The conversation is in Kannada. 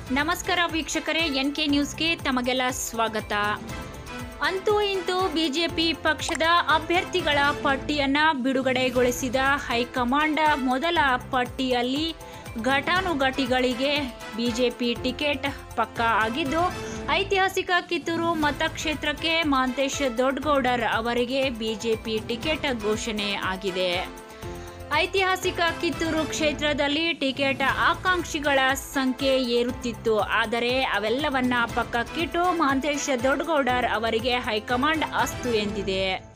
ನಮಸ್ಕಾರ ವೀಕ್ಷಕರೇ ಎನ್ ಕೆ ನ್ಯೂಸ್ಗೆ ತಮಗೆಲ್ಲ ಸ್ವಾಗತ ಅಂತೂ ಇಂತೂ ಬಿಜೆಪಿ ಪಕ್ಷದ ಅಭ್ಯರ್ಥಿಗಳ ಪಟ್ಟಿಯನ್ನು ಬಿಡುಗಡೆಗೊಳಿಸಿದ ಹೈಕಮಾಂಡ್ ಮೊದಲ ಪಟ್ಟಿಯಲ್ಲಿ ಘಟಾನುಘಟಿಗಳಿಗೆ ಬಿಜೆಪಿ ಟಿಕೆಟ್ ಪಕ್ಕಾ ಆಗಿದ್ದು ಐತಿಹಾಸಿಕ ಕಿತ್ತೂರು ಮತಕ್ಷೇತ್ರಕ್ಕೆ ಮಹಾಂತೇಶ್ ದೊಡ್ಡಗೌಡರ್ ಅವರಿಗೆ ಬಿಜೆಪಿ ಟಿಕೆಟ್ ಘೋಷಣೆ ಆಗಿದೆ ಐತಿಹಾಸಿಕ ಕಿತ್ತೂರು ಕ್ಷೇತ್ರದಲ್ಲಿ ಟಿಕೆಟ್ ಆಕಾಂಕ್ಷಿಗಳ ಸಂಖ್ಯೆ ಏರುತ್ತಿತ್ತು ಆದರೆ ಅವೆಲ್ಲವನ್ನ ಪಕ್ಕಕ್ಕಿಟ್ಟು ಮಹಾಂತೇಶ್ ದೊಡ್ಡಗೌಡರ್ ಅವರಿಗೆ ಹೈಕಮಾಂಡ್ ಅಸ್ತು ಎಂದಿದೆ